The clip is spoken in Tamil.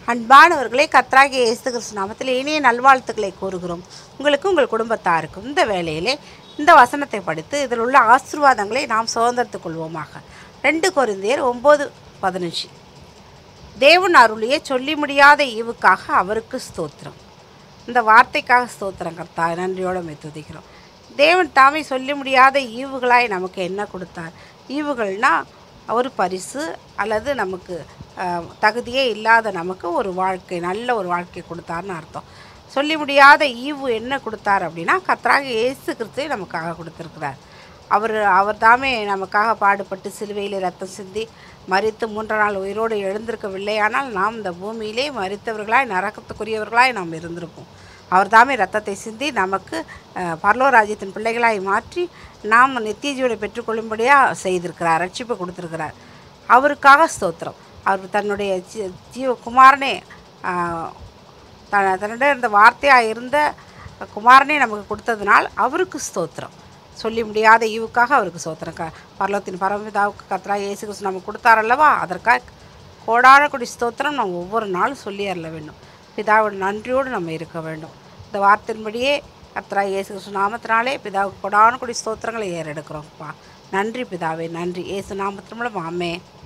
அன்பானவர்களே கத்ராகிய இயேசு கிறிஸ்து நாமத்தில் இனிய நல்வாழ்த்துக்களை கூறுகிறோம் உங்களுக்கு உங்கள் குடும்பத்தாருக்கும் இந்த வேளையிலே இந்த வசனத்தை படித்து இதில் உள்ள ஆசீர்வாதங்களை நாம் சுதந்திரத்துக் கொள்வோமாக ரெண்டு கொரிந்தியர் ஒம்பது பதினஞ்சு தேவன் அருளிய சொல்லி முடியாத ஈவுக்காக அவருக்கு ஸ்தோத்திரம் இந்த வார்த்தைக்காக ஸ்தோத்திரம் கர்த்தா நன்றியோடு மை துதிக்கிறோம் தேவன் தாமே சொல்லி முடியாத ஈவுகளாய் நமக்கு என்ன கொடுத்தார் ஈவுகள்னா ஒரு பரிசு அல்லது நமக்கு அஹ், தகுதியே இல்லாத நமக்கு ஒரு வாழ்க்கை நல்ல ஒரு வாழ்க்கை கொடுத்தார்னு அர்த்தம் சொல்லி முடியாத ஈவு என்ன கொடுத்தார் அப்படின்னா கர்த்தராக இயேசு கிறிஸ்துவை நமக்காக கொடுத்துருக்கிறார் அவர் அவர் தாமே நமக்காக பாடுபட்டு சிலுவையில் ரத்தம் சிந்தி மரித்து மூன்று நாள் உயிரோடு எழுந்திருக்கவில்லை ஆனால் நாம் இந்த பூமியிலே மரித்தவர்களாய் நரக்கத்துக்குரியவர்களாய் நாம் இருந்திருப்போம் அவர் தாமே ரத்தத்தை சிந்தி நமக்கு அஹ், பரலோக ராஜ்யத்தின் பிள்ளைகளாய் மாற்றி நாம் நித்திய ஜீவனை பெற்றுக்கொள்ளும்படியாக செய்திருக்கிறார் ரட்சிப்பு கொடுத்துருக்கிறார் அவருக்காக ஸ்தோத்திரம் அவர் தன்னுடைய ஜீ- ஜீவ குமாரனே ஆஹ், த- தன்னிடம் இருந்த வார்த்தையாக இருந்த குமாரனே நமக்கு கொடுத்ததுனால் அவருக்கு ஸ்தோத்திரம் சொல்லி முடியாத ஈவுக்காக அவருக்கு ஸ்தோத்திரம் க பரலோகத்தின் பரமபிதாவுக்கு கத்ரா இயேசு கிறிஸ்து நமக்கு கொடுத்தாரல்லவா அதற்காக கோடான கொடி ஸ்தோத்திரம் நம்ம ஒவ்வொரு நாளும் சொல்லி அருள வேண்டும் பிதாவோட நன்றியோடு நம்ம இருக்க வேண்டும் இந்த வார்த்தையின்படியே கத்ரா இயேசு கிறிஸ்து நாமத்தினாலே பிதாவுக்கு கொடான கொடி ஸ்தோத்திரங்களை ஏறெடுக்கிறோம்ப்பா நன்றி பிதாவே நன்றி இயேசு நாமத்தின் மூலம் ஆமே